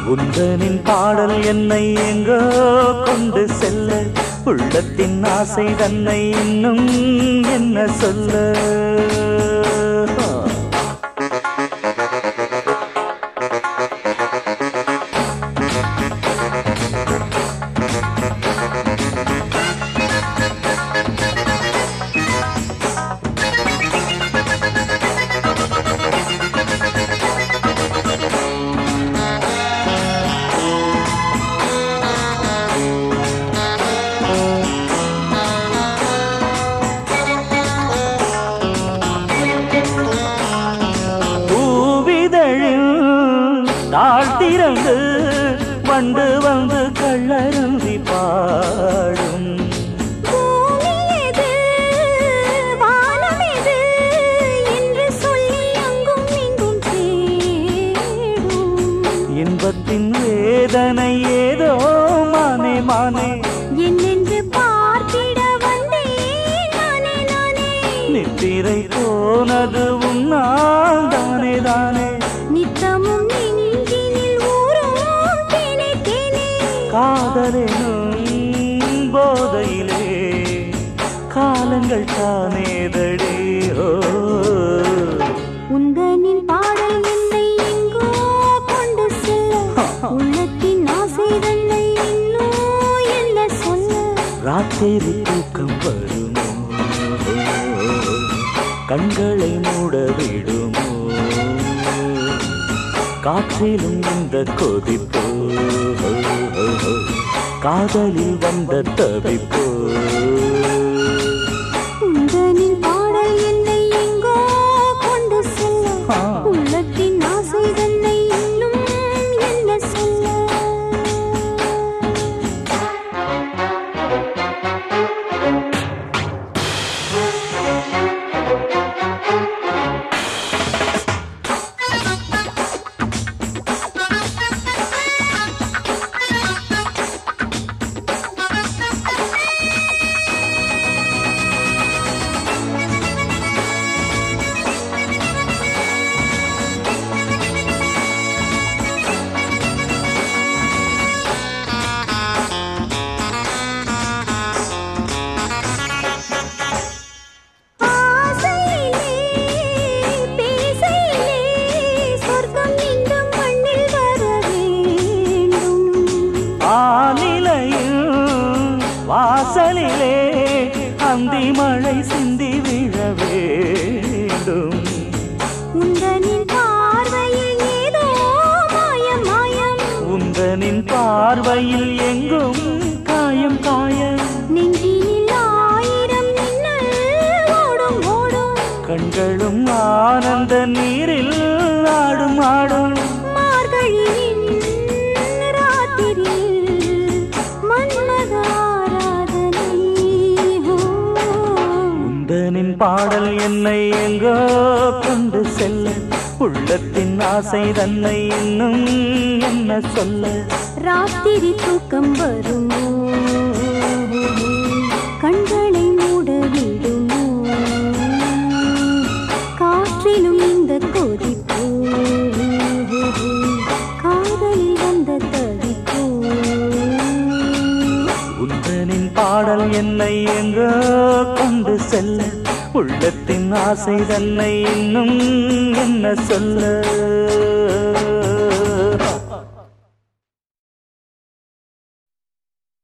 உந்தனின் பாடல் என்னை எங்கோ கொண்டு செல்ல உள்ளத்தின் ஆசை தன்னை இன்னும் என்ன சொல்ல பூவிதழில் தாழ்த்திறந்து வண்டு வந்து கள்ளருந்தி பாடும் பூமி எது வானம் எது என்று சொல்லி அங்கும் இங்கும் தேடும் இன்பத்தின் வேதனை ஏதோ மானே மானே என்னென்று பார்த்திட வந்தேன் நானே நானே நித்திரை போனது உன்னால் தானே தானே நித்தமும் நெஞ்சினில் ஊறும் தேனே தேனே காதலெனும் போதையிலே காலங்கள் தானேதடி ஓ உந்தனின் பாடல் என்னை எங்கோ கொண்டு செல்ல உள்ளத்தின் ஆசை தன்னை இன்னும் என்ன சொல்ல ராத்திரி தூக்கம் வருமோ கண்களை மூட விடுமோ காற்றிலும் இந்த கொதிப்போ காதலில் வந்த தவிப்போ உந்தனின் பாடல் என்னை எங்கோ கொண்டு செல்ல ஆ. உள்ளத்தின் ஆசை தன்னை இன்னும் என்ன சொல்ல ஆசையிலே பேசையிலே சொர்க்கம் மீண்டும் மண்ணில் வர வேண்டும் ஆனிலையில் வாசலிலே அந்தி மழை சிந்தி விழ வேண்டும் உந்தனின் பார்வையில் ஏதோ மாயம் மாயம் உந்தனின் பார்வையில் எங்கும் காயம் காயம் நெஞ்சினில் ஆயிரம் மின்னல் ஓடும் ஓடும் கண்களும் ஆனந்த நீரில் ஆடும் ஆடும் மார்கழியின் ராத்திரியில் மன்மத ஆராதனை ஓ. உந்தனின் பாடல் என்னை எங்கோ கொண்டு செல்ல உள்ளத்தின் ஆசை தன்னை இன்னும் என்ன சொல்ல ராத்திரி தூக்கம் வருமோ கண்களை மூட விடுமோ காற்றிலும் இந்த கொதிப்போ காதலில் வந்த தவிப்போ உந்தனின் பாடல் என்னை எங்கோ கொண்டு செல்ல உள்ளத்தின் ஆசை தன்னை இன்னும் என்ன சொல்ல